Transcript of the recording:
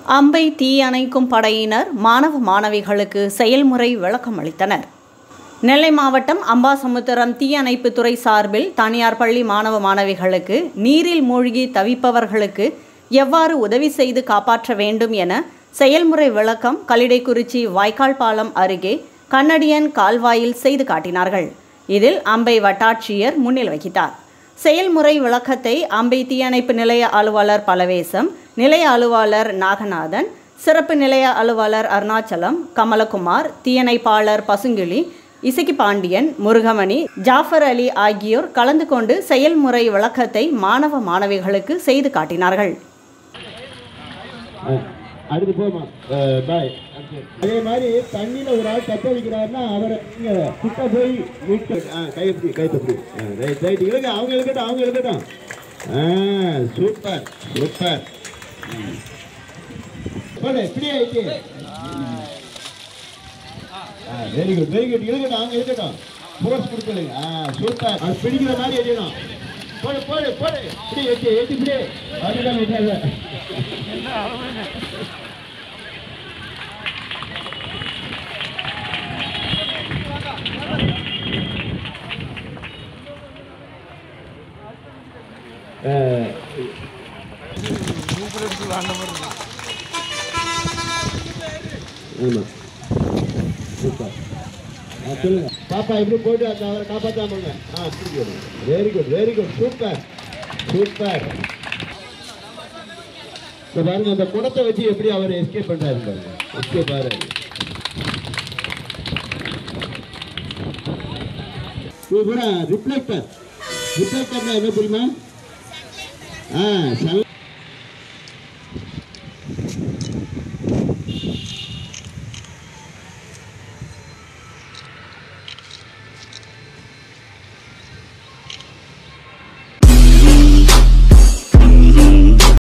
அம்பை தீ அணைக்கும் படையினர் மாணவ மாணவிகளுக்கு செயல்முறை விளக்கம் அளித்தனர் நெல்லை மாவட்டம் அம்பாசமுத்திரம் தீயணைப்பு துறை சார்பில் தனியார் பள்ளி மாணவ மாணவிகளுக்கு நீரில் மூழ்கி தவிப்பவர்களுக்கு எவ்வாறு உதவி செய்து காப்பாற்ற வேண்டும் என செயல்முறை விளக்கம் கலிடைக்குறிச்சி வாய்க்கால் பாலம் அருகே கண்ணடியன் கால்வாயில் செய்து காட்டினார்கள் இதில் அம்பை வட்டாட்சியர் முன்னில் வகித்தார் செயல்முறை விளக்கத்தை அம்பை தீயணைப்பு நிலைய அலுவலர் பலவேசம் நிலைய அலுவலர் நாகநாதன் சிறப்பு நிலைய அலுவலர் அருணாச்சலம் கமலகுமார் தீயணைப்பாளர் பசுங்கிளி இசக்கி பாண்டியன் முருகமணி ஜாஃபர் அலி ஆகியோர் கலந்து கொண்டு செயல்முறை விளக்கத்தை மாணவ மாணவிகளுக்கு செய்து காட்டினார்கள் அடுத்து போமா பாய் அதே மாதிரி தண்ணியில ஒரு ஆள் தப்ப வைக்கிறாருன்னா அவரை நீங்க கிட்ட போய் மீட்டு ஆ கை எப்படி கை தப்பி ரைட் ரைட் இழுங்க அவங்க இழுக்கட்டும் அவங்க இழுக்கட்டும் ஆ சூப்பர் சூப்பர் போடு இப்படியே ஆயிட்டு வெரி குட் வெரி குட் இழுக்கட்டும் அவங்க இழுக்கட்டும் ஃபோர்ஸ் கொடுக்கலுங்க ஆ சூப்பர் அது பிடிக்கிற மாதிரி எரியணும் போடு போடு போடு இப்படி ஏற்றி ஏற்றி இப்படி அதுதான் விட்டாங்க ஆமா சூப்பர் ஆ சொல்லுங்க பாப்பா எப்படி போயிட்டு அந்த அவரை காப்பாற்றாமங்க ஆ very good very good super super இப்போ பாருங்க அந்த குடத்தை வச்சு எப்படி அவர் எஸ்கேப் பண்றாரு பாருங்க எஸ்கேப் ஆறாரு சூப்பரா ரிஃப்ளெக்டர் ரிஃப்ளெக்டர்னா என்ன தெரியுமா ஆ சன்